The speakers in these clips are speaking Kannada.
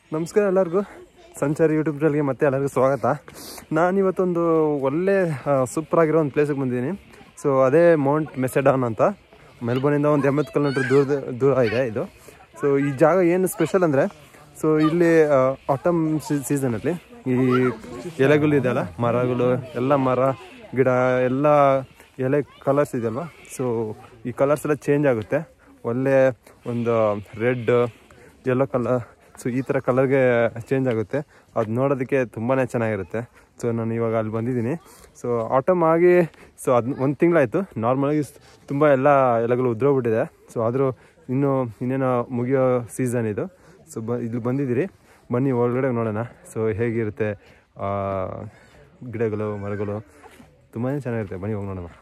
ನಮಸ್ಕಾರ ಎಲ್ಲರಿಗೂ ಸಂಚಾರಿ ಯೂಟ್ಯೂಬ್ ಚಾನಲ್ಗೆ ಮತ್ತೆ ಎಲ್ಲರಿಗೂ ಸ್ವಾಗತ ನಾನಿವತ್ತೊಂದು ಒಳ್ಳೆ ಸೂಪರ್ ಆಗಿರೋ ಒಂದು ಪ್ಲೇಸಿಗೆ ಬಂದಿದ್ದೀನಿ ಸೊ ಅದೇ ಮೌಂಟ್ ಮೆಸೆಡಾನ್ ಅಂತ ಮೆಲ್ಬೋರ್ನಿಂದ ಒಂದು ಎಂಬತ್ತು ಕಿಲೋಮೀಟ್ರ್ ದೂರದ ದೂರ ಇದೆ ಇದು ಸೊ ಈ ಜಾಗ ಏನು ಸ್ಪೆಷಲ್ ಅಂದರೆ ಸೊ ಇಲ್ಲಿ ಆಟಮ್ ಸೀಸನಲ್ಲಿ ಈ ಎಲೆಗಳು ಇದೆಯಲ್ಲ ಮರಗಳು ಎಲ್ಲ ಮರ ಗಿಡ ಎಲ್ಲ ಎಲೆ ಕಲರ್ಸ್ ಇದೆಯಲ್ವ ಸೊ ಈ ಕಲರ್ಸ್ ಎಲ್ಲ ಚೇಂಜ್ ಆಗುತ್ತೆ ಒಳ್ಳೆ ಒಂದು ರೆಡ್ ಯೆಲ್ಲೋ ಕಲರ್ ಸೊ ಈ ಥರ ಕಲರ್ಗೆ ಚೇಂಜ್ ಆಗುತ್ತೆ ಅದು ನೋಡೋದಕ್ಕೆ ತುಂಬಾ ಚೆನ್ನಾಗಿರುತ್ತೆ ಸೊ ನಾನು ಇವಾಗ ಅಲ್ಲಿ ಬಂದಿದ್ದೀನಿ ಸೊ ಆಟಮ್ ಆಗಿ ಸೊ ಅದು ಒಂದು ತಿಂಗಳಾಯಿತು ನಾರ್ಮಲಾಗಿ ತುಂಬ ಎಲ್ಲ ಎಲೆಗಳು ಉದ್ರೋಗ್ಬಿಟ್ಟಿದೆ ಸೊ ಆದರೂ ಇನ್ನೂ ಇನ್ನೇನೋ ಮುಗಿಯೋ ಸೀಸನ್ ಇದು ಸೊ ಬ ಇಲ್ಲಿ ಬಂದಿದ್ದೀರಿ ಬನ್ನಿ ಒಳಗಡೆ ನೋಡೋಣ ಸೊ ಹೇಗಿರುತ್ತೆ ಆ, ಗಿಡಗಳು ಮರಗಳು ತುಂಬಾ ಚೆನ್ನಾಗಿರುತ್ತೆ ಬನ್ನಿ ಹೋಗಿ ನೋಡೋಣ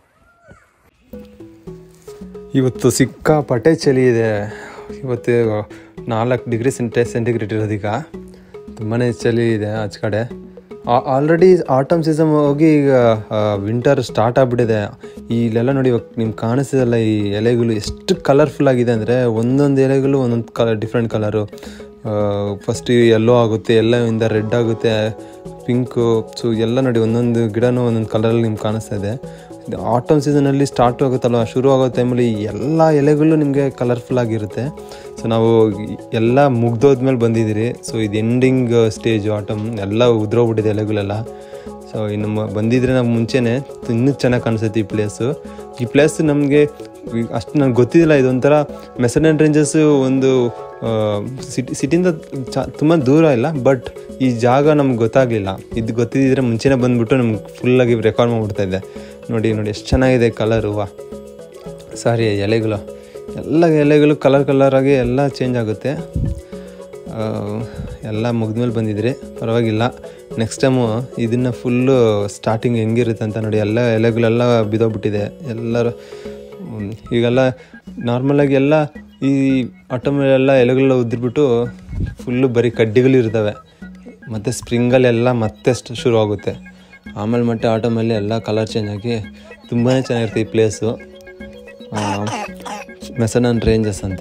ಇವತ್ತು ಸಿಕ್ಕಾಪಟ್ಟೆ ಚಳಿ ಇದೆ ಇವತ್ತು ನಾಲ್ಕು ಡಿಗ್ರಿ ಸೆಂಟೆ ಸೆಂಟಿಗ್ರೇಡ್ ಇರೋದೀಗ ತುಂಬಾ ಚಳಿ ಇದೆ ಆಚೆ ಕಡೆ ಆಲ್ರೆಡಿ ಆಟಮ್ ಸೀಸನ್ ಹೋಗಿ ಈಗ ವಿಂಟರ್ ಸ್ಟಾರ್ಟ್ ಆಗಿಬಿಟ್ಟಿದೆ ಇಲ್ಲೆಲ್ಲ ನೋಡಿ ಇವಾಗ ನಿಮ್ಗೆ ಕಾಣಿಸ್ತಿದಲ್ಲ ಈ ಎಲೆಗಳು ಎಷ್ಟು ಕಲರ್ಫುಲ್ ಆಗಿದೆ ಅಂದರೆ ಒಂದೊಂದು ಎಲೆಗಳು ಒಂದೊಂದು colour different colour first yellow ಆಗುತ್ತೆ ಎಲ್ಲವಿಂದ ರೆಡ್ ಆಗುತ್ತೆ ಪಿಂಕು ಸೊ ಎಲ್ಲ ನೋಡಿ ಒಂದೊಂದು ಗಿಡನೂ ಒಂದೊಂದು ಕಲರಲ್ಲಿ ನಿಮ್ಗೆ ಕಾಣಿಸ್ತಾ ಇದೆ ಆಟಮ್ ಸೀಸನಲ್ಲಿ ಸ್ಟಾರ್ಟ್ ಆಗುತ್ತಲ್ವ ಶುರು ಆಗೋ ಟೈಮಲ್ಲಿ ಎಲ್ಲ ಎಲೆಗಳು ನಿಮಗೆ ಕಲರ್ಫುಲ್ ಆಗಿರುತ್ತೆ ಸೊ ನಾವು ಎಲ್ಲ ಮುಗ್ದೋದ್ಮೇಲೆ ಬಂದಿದ್ದೀರಿ ಸೊ ಇದು ಎಂಡಿಂಗ್ ಸ್ಟೇಜ್ ಆಟಮ್ ಎಲ್ಲ ಉದ್ರೋಗ್ಬಿಟ್ಟಿದೆ ಎಲೆಗಳೆಲ್ಲ ಸೊ ಇನ್ನು ಮ- ಬಂದಿದ್ರೆ ನಾವು ಮುಂಚೆನೇ ಇನ್ನೂ ಚೆನ್ನಾಗಿ ಕಾಣಿಸುತ್ತೆ ಈ ಪ್ಲೇಸು ಈ ಪ್ಲೇಸ್ ನಮಗೆ ಅಷ್ಟು ನನಗೆ ಗೊತ್ತಿದ್ದಿಲ್ಲ ಇದೊಂಥರ ಮೆಸಡನ್ ರೇಂಜಸ್ ಒಂದು ಸಿಟಿ ಸಿಟಿಯಿಂದ ಚ ತುಂಬ ದೂರ ಇಲ್ಲ ಬಟ್ ಈ ಜಾಗ ನಮ್ಗೆ ಗೊತ್ತಾಗಲಿಲ್ಲ ಇದು ಗೊತ್ತಿದ್ದಿದ್ರೆ ಮುಂಚೆನೇ ಬಂದುಬಿಟ್ಟು ನಮ್ಗೆ ಫುಲ್ಲಾಗಿ ರೆಕಾರ್ಡ್ ಮಾಡಿಬಿಡ್ತಾ ಇದ್ದೆ ನೋಡಿ ನೋಡಿ ಎಷ್ಟು ಚೆನ್ನಾಗಿದೆ ಕಲರು ವಾ ಸಾರಿ ಎಲೆಗಳು ಎಲ್ಲ ಎಲೆಗಳು ಕಲರ್ ಕಲರಾಗಿ ಎಲ್ಲ ಚೇಂಜ್ ಆಗುತ್ತೆ ಆ, ಎಲ್ಲ ಮುಗಿದ್ಮೇಲೆ ಬಂದಿದ್ರಿ ಪರವಾಗಿಲ್ಲ ನೆಕ್ಸ್ಟ್ ಟೈಮು ಇದನ್ನು ಫುಲ್ಲು ಸ್ಟಾರ್ಟಿಂಗ್ ಹೆಂಗಿರುತ್ತೆ ಅಂತ ನೋಡಿ ಎಲ್ಲ ಎಲೆಗಳೆಲ್ಲ ಬಿದೋಗ್ಬಿಟ್ಟಿದೆ ಎಲ್ಲರ ಹ್ಮ್, ಈಗೆಲ್ಲ ನಾರ್ಮಲಾಗಿ ಎಲ್ಲ ಈ ಆಟೋಮೆಲ್ಲ ಎಲೆಗಳೆಲ್ಲ ಉದ್ರಿಬಿಟ್ಟು ಫುಲ್ಲು ಬರೀ ಕಡ್ಡಿಗಳು ಇರ್ತವೆ ಮತ್ತು ಸ್ಪ್ರಿಂಗಲ್ಲೆಲ್ಲ ಮತ್ತೆ ಸ್ಟ್- ಶುರು ಆಗುತ್ತೆ ಆಮೇಲೆ ಮತ್ತೆ ಆಟೋಮಲ್ಲಿ ಎಲ್ಲ ಕಲರ್ ಚೇಂಜ್ ಆಗಿ ತುಂಬಾ ಚೆನ್ನಾಗಿರುತ್ತೆ ಈ ಪ್ಲೇಸು ಮೆಸನನ್ ರೇಂಜಸ್ ಅಂತ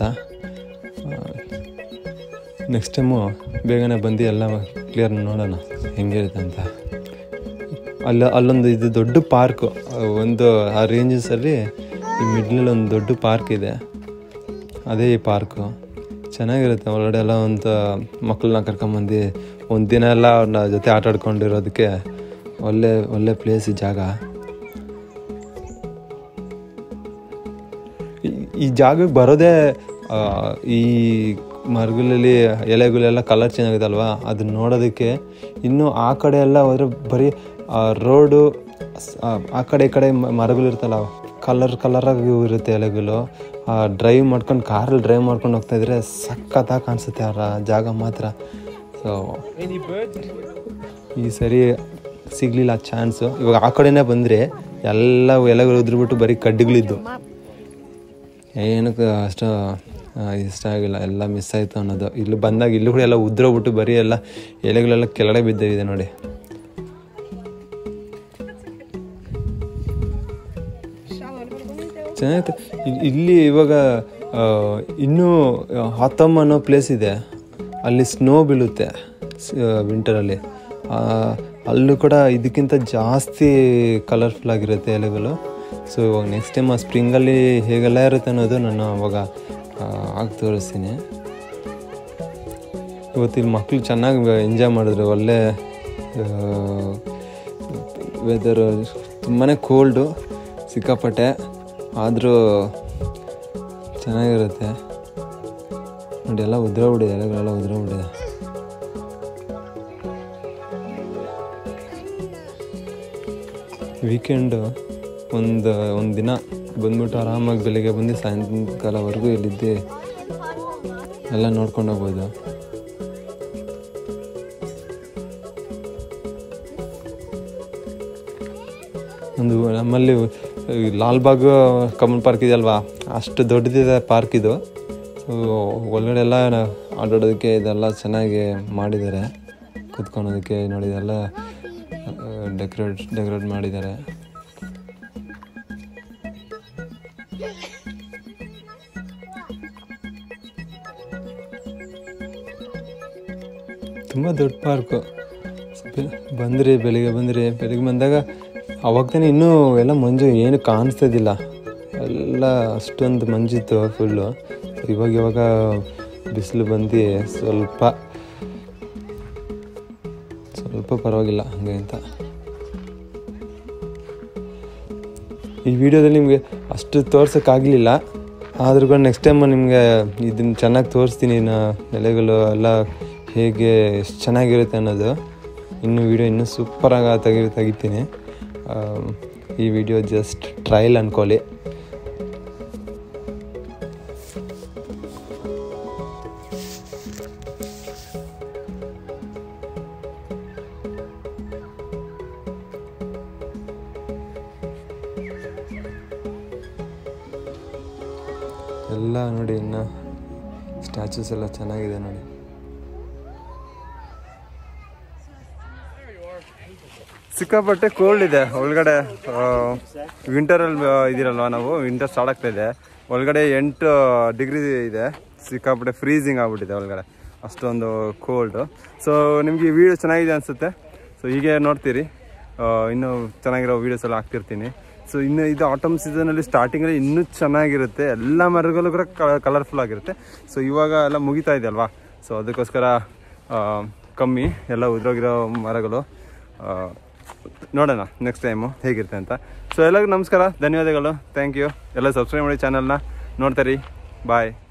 ನೆಕ್ಸ್ಟ್ ಟೈಮು ಬೇಗನೆ ಬಂದು ಎಲ್ಲ ಕ್ಲಿಯರ್ ನೋಡೋಣ ಹೆಂಗಿರುತ್ತೆ ಅಂತ ಅಲ್ಲ ಅಲ್ಲೊಂದು ಇದು ದೊಡ್ಡ ಪಾರ್ಕು ಒಂದು ಆ ರೇಂಜಸಲ್ಲಿ ಈ ಮಿಡ್ಲಲ್ಲಿ ಒಂದು ದೊಡ್ಡ ಪಾರ್ಕ್ ಇದೆ ಅದೇ ಈ ಪಾರ್ಕು ಚೆನ್ನಾಗಿರುತ್ತೆ ಒಳಗಡೆ ಎಲ್ಲ ಒಂದು ಮಕ್ಕಳನ್ನ ಕರ್ಕೊಂಬಂದು ಒಂದು ದಿನ ಎಲ್ಲ ಅವ್ರನ್ನ ಜೊತೆ ಆಟ ಆಡ್ಕೊಂಡಿರೋದಕ್ಕೆ ಒಳ್ಳೆ ಒಳ್ಳೆ ಪ್ಲೇಸ್ ಈ ಜಾಗ ಈ- ಈ ಜಾಗಕ್ಕೆ ಬರೋದೇ ಆ, ಈ ಮರಗಳಲ್ಲಿ ಎಲೆಗಳೆಲ್ಲ ಕಲರ್ ಚೇಂಜ್ ಆಗುತ್ತಲ್ವಾ ಅದನ್ನ ನೋಡೋದಕ್ಕೆ ಇನ್ನು ಆ ಕಡೆ ಎಲ್ಲ ಹೋದ್ರೆ ಬರೀ ರೋಡು ಆ ಕಡೆ ಈ ಕಡೆ ಮ- ಮರಗಳಿರ್ತಲ್ಲ ಕಲರ್ ಕಲರಾಗಿ ಇರುತ್ತೆ ಎಲೆಗಳು ಡ್ರೈವ್ ಮಾಡ್ಕೊಂಡು ಕಾರಲ್ಲಿ ಡ್ರೈವ್ ಮಾಡ್ಕೊಂಡು ಹೋಗ್ತಾ ಇದ್ರೆ ಸಖತ್ತಾಗಿ ಕಾಣಿಸುತ್ತೆ ಆ ರ- ಜಾಗ ಮಾತ್ರ ಸೊ ಈ ಸರಿ ಸಿಗಲಿಲ್ಲ ಚಾನ್ಸು ಇವಾಗ ಆ ಕಡೆನೇ ಬಂದರೆ ಎಲ್ಲ ಎಲೆಗಳು ಉದ್ರುಬಿಟ್ಟು ಬರೀ ಕಡ್ಡಿಗಳಿದ್ದು ಏನಕ್ಕೆ ಅಷ್ಟು ಆ, ಇಷ್ಟ ಆಗಿಲ್ಲ ಎಲ್ಲ ಮಿಸ್ ಆಯಿತು ಅನ್ನೋದು ಇಲ್ಲಿ ಬಂದಾಗ ಇಲ್ಲೂ ಕೂಡ ಎಲ್ಲ ಉದ್ರೋಗ್ಬಿಟ್ಟು ಬರೀ ಎಲ್ಲ ಎಲೆಗಳೆಲ್ಲ ಕೆಳಗಡೆ ಬಿದ್ದಿದೆ ನೋಡಿ ಚೆನ್ನಾಗಿತ್ತು ಇಲ್- ಇಲ್ಲಿ ಇವಾಗ ಆ, ಇನ್ನೂ ಹಾತಮ್ ಅನ್ನೋ ಪ್ಲೇಸ್ ಇದೆ ಅಲ್ಲಿ ಸ್ನೋ ಬೀಳುತ್ತೆ ವಿಂಟರಲ್ಲಿ ಅಲ್ಲೂ ಕೂಡ ಇದಕ್ಕಿಂತ ಜಾಸ್ತಿ ಕಲರ್ಫುಲ್ ಆಗಿರುತ್ತೆ ಎಲೆಗಳು ಸೊ ಇವಾಗ ನೆಕ್ಸ್ಟ್ ಟೈಮ್ ಆ ಸ್ಪ್ರಿಂಗಲ್ಲಿ ಹೇಗೆಲ್ಲ ಇರುತ್ತೆ ಅನ್ನೋದು ನಾನು ಅವಾಗ ಆಗಿ ತೋರಿಸ್ತೀನಿ ಇವತ್ತು ಇಲ್ಲಿ ಮಕ್ಕಳು ಚೆನ್ನಾಗಿ ಎಂಜಾಯ್ ಮಾಡಿದ್ರು ಒಳ್ಳೆ ವೆದರು ತುಂಬಾ ಕೋಲ್ಡು ಸಿಕ್ಕಾಪಟ್ಟೆ ಆದರೂ ಚೆನ್ನಾಗಿರುತ್ತೆ ನೋಡಿ ಎಲ್ಲ ಉದ್ರೋಗ್ಬಿಟ್ಟಿದೆ ಎಲೆಗಳೆಲ್ಲ ಉದ್ರೋಗ್ಬಿಟ್ಟಿದೆ ವೀಕೆಂಡು ಒಂದು ಒಂದು ದಿನ ಬಂದ್ಬಿಟ್ಟು ಆರಾಮಾಗಿ ಬೆಳಿಗ್ಗೆ ಬಂದು ಸಾಯಂಕಾಲವರೆಗೂ ಇಲ್ಲಿದ್ದು ಎಲ್ಲ ನೋಡ್ಕೊಂಡು ಹೋಗ್ಬೋದು ಒಂದು ನಮ್ಮಲ್ಲಿ ಈ ಲಾಲ್ಬಾಗ್ ಕಮಲ್ ಪಾರ್ಕ್ ಇದೆಯಲ್ವಾ ಅಷ್ಟು ದೊಡ್ಡದಿದೆ ಪಾರ್ಕ್ ಇದು ಸೊ ಒಳಗಡೆ ಎಲ್ಲ ಆಡೋದಕ್ಕೆ ಇದೆಲ್ಲ ಚೆನ್ನಾಗಿ ಮಾಡಿದ್ದಾರೆ ಕುತ್ಕೊಳೋದಕ್ಕೆ ನೋಡಿ ಇದೆಲ್ಲ ಡೆಕೋರೇಟ್ ಡೆಕೋರೇಟ್ ಮಾಡಿದ್ದಾರೆ ತುಂಬ ದೊಡ್ಡ ಪಾರ್ಕು ಬಂದ್ರಿ ಬೆಳಿಗ್ಗೆ ಬಂದ್ರಿ ಬೆಳಿಗ್ಗೆ ಬಂದಾಗ ಅವಾಗ ತಾನೇ ಇನ್ನೂ ಎಲ್ಲ ಮಂಜು ಏನು ಕಾಣಿಸ್ತಿದ್ದಿಲ್ಲ ಎಲ್ಲ ಅಷ್ಟೊಂದು ಮಂಜಿತ್ತು ಫುಲ್ಲು ಇವಾಗ ಇವಾಗ ಬಿಸಿಲು ಬಂದು ಸ್ವಲ್ಪ ಸ್ವಲ್ಪ ಪರವಾಗಿಲ್ಲ ಹಂಗೆ ಅಂತ ಈ ವಿಡಿಯೋದಲ್ಲಿ ನಿಮಗೆ ಅಷ್ಟು ತೋರ್ಸೋಕ್ಕಾಗಲಿಲ್ಲ ಆದ್ರೂ ಕೂಡ ನೆಕ್ಸ್ಟ್ ಟೈಮ್ ನಿಮಗೆ ಇದನ್ನು ಚೆನ್ನಾಗಿ ತೋರಿಸ್ತೀನಿ ನಾ ನೆಲೆಗಳು ಎಲ್ಲ ಹೇಗೆ ಎಷ್ಟು ಚೆನ್ನಾಗಿರುತ್ತೆ ಅನ್ನೋದು ಇನ್ನು ವಿಡಿಯೋ ಇನ್ನೂ ಸೂಪರಾಗಿ ತೆಗಿ ತೆಗಿತೀನಿ ಆ, ಈ ವಿಡಿಯೋ ಜಸ್ಟ್ ಟ್ರಯಲ್ ಅಂದ್ಕೊಳ್ಳಿ ಎಲ್ಲ ನೋಡಿ ಇನ್ನು ಸ್ಟ್ಯಾಚೂಸ್ ಎಲ್ಲ ಚೆನ್ನಾಗಿದೆ ನೋಡಿ ಸಿಕ್ಕಾಪಟ್ಟೆ ಕೋಲ್ಡ್ ಇದೆ ಒಳಗಡೆ ವಿಂಟರಲ್ಲಿ ಇದಿರಲ್ವ ನಾವು ವಿಂಟರ್ ಸ್ಟಾರ್ಟ್ ಆಗ್ತಾ ಇದೆ ಒಳಗಡೆ ಎಂಟು ಡಿಗ್ರಿ ಇದೆ ಸಿಕ್ಕಾಪಟ್ಟೆ ಫ್ರೀಸಿಂಗ್ ಆಗ್ಬಿಟ್ಟಿದೆ ಒಳಗಡೆ ಅಷ್ಟೊಂದು ಕೋಲ್ಡು ಸೊ ನಿಮಗೆ ಈ ವಿಡಿಯೋ ಚೆನ್ನಾಗಿದೆ ಅನಿಸುತ್ತೆ ಸೊ ಹೀಗೆ ನೋಡ್ತೀರಿ ಆ, ಇನ್ನೂ ಚೆನ್ನಾಗಿರೋ ವೀಡಿಯೋಸ್ ಎಲ್ಲ ಹಾಕ್ತಿರ್ತೀನಿ ಸೊ ಇನ್ನು ಇದು ಆಟಮ್ ಸೀಸನಲ್ಲಿ ಸ್ಟಾರ್ಟಿಂಗಲ್ಲಿ ಇನ್ನೂ ಚೆನ್ನಾಗಿರುತ್ತೆ ಎಲ್ಲ ಮರಗಳು ಕೂಡ ಕಲರ್ಫುಲ್ ಆಗಿರುತ್ತೆ ಸೊ ಇವಾಗ ಎಲ್ಲ ಮುಗಿತಾ ಇದೆ ಅಲ್ವಾ ಸೊ ಅದಕ್ಕೋಸ್ಕರ ಆ, ಕಮ್ಮಿ ಎಲ್ಲ ಉದ್ರೋಗಿರೋ ಮರಗಳು ಆ, ನೋಡೋಣ ನೆಕ್ಸ್ಟ್ ಟೈಮು ಹೇಗಿರುತ್ತೆ ಅಂತ ಸೊ ಎಲ್ಲರಿಗೂ ನಮಸ್ಕಾರ ಧನ್ಯವಾದಗಳು ಥ್ಯಾಂಕ್ ಯು ಎಲ್ಲ ಸಬ್ಸ್ಕ್ರೈಬ್ ಮಾಡಿ ಚಾನಲ್ನ ನೋಡ್ತಾರಿ ಬಾಯ್